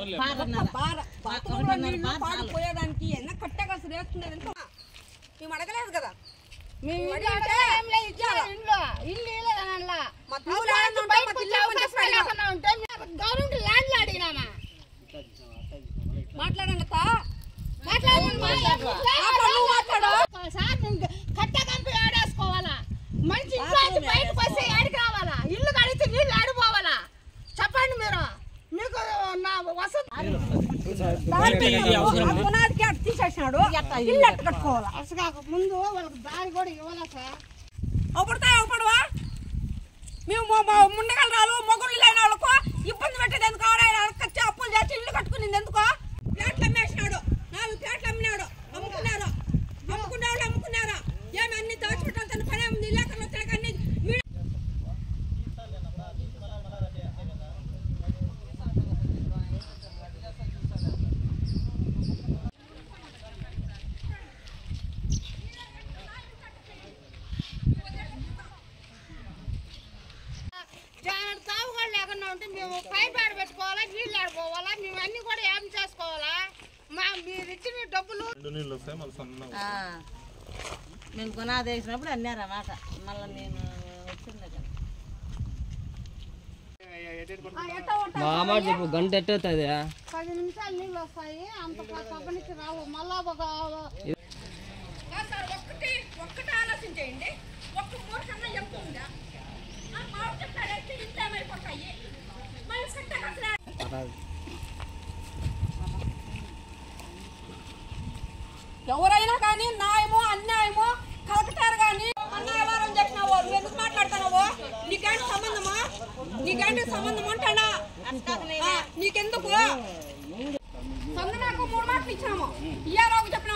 పారన్నర. బార బాత్రూంలో ఒకటిన్నర నీళ్లు బార్ పాలు చాలు. పోయేదానికి ఎన్న కట్టగలసి రేస్తుంది ఎంత మేము అడగలేదు కదా మేము మరి ఇంట్లో అంటే ఏం లేదు, ఇచ్చారు ఇంట్లో. ఇల్లు ఇవ్వలేదనల్లా. మా తమ్ముడు అసలు ఆడనే ఉంటే బయటకు మా వచ్చే తిల్లు అవకాశం కొంచెం లేకుండా ఉంటే మేము గవర్నమెంట్ ల్యాండ్లు అడిగినామా మాట్లాడండి అత్త. మాట్లాడండి, మాట్లాడు. మాట్లాడు, నువ్వు మాట్లాడు. సార్ మేము కట్ట కంపి ఆడేసుకోవాలా మనిషి ఇంట్లో నుంచి బయటకు వస్తే ఆడికి రావాలా ఇల్లు కడిగితే నీళ్ళు ఆడిపోవాలా చెప్పండి మీరు మీకు నా వసతి దారి పెట్టాడు. ఆ పునాదికి అటు తీసేసినాడు ఇల్లు ఎట్ట కట్టుకోవాలా అసలు కాక ముందు వాళ్ళకి దారి కూడా ఇవ్వాలా సార్ అప్పుడుతా అప్పుడువా మేము మొ- మొ- ముండగలరాలు మొగుళ్ళు లేని వాళ్ళకు ఇబ్బంది పెట్టేది ఎందుకు ఆడాయన అడకొచ్చి అప్పులు చేసి ఇల్లు కట్టుకునింది ఎందుకు ప్లాట్లు అమ్మేసినాడు నాలుగు ప్లాట్లు అమ్మినాడు అమ్ముకున్నారు అమ్ముకునే వాళ్ళు అమ్ముకున్నారు ఏమి అన్ని దాచిపెట్టాలి తన పని ఉంది లేఖలు వచ్చాక అన్ని మీ- చాలా తావు కూడా లేకుండా ఉంటే మేము పైప్ ఆడ పెట్టుకోవాలా నీళ్ళు ఆడిపోవాలా మేము అన్ని కూడా ఏం చేసుకోవాలా మా మీరు ఇచ్చిన డబ్బులు రెండు నీళ్ళు వస్తాయి మళ్ళీ సన్నగా ఆ. మేము పునాది వేసినప్పుడు అన్నారు అన్నమాట మళ్ళీ నేను వచ్చింది కదా మామ చెప్పు గంట ఎట్టవుతుంది పది నిమిషాలు నీళ్ళు వస్తాయి అంత పక్కనికి రావు మళ్ళా ఒక కాదు సార్, ఒక్కటి ఒక్కటి ఆలోచించేయండి ఒక్క మూడు కన్నా ఎక్కువ ఉందా ఆ, మాకు చెప్పాడైతే ఇంత ఏమైపోతాయి మరి కట్టే అసలు ఎవరైనా కానీ న్యాయమో అన్యాయమో కలకటారు కానీ అన్యాయవారం చెప్పినావు నువ్వు ఎందుకు మాట్లాడుతున్నావు నీకేంటి సంబంధమా నీకేంటి సంబంధం అంటానా ఆ, నీకెందుకు సందనాకు మూడు మాటలు ఇచ్చినాము ఇయ్యారోగు చెప్పిన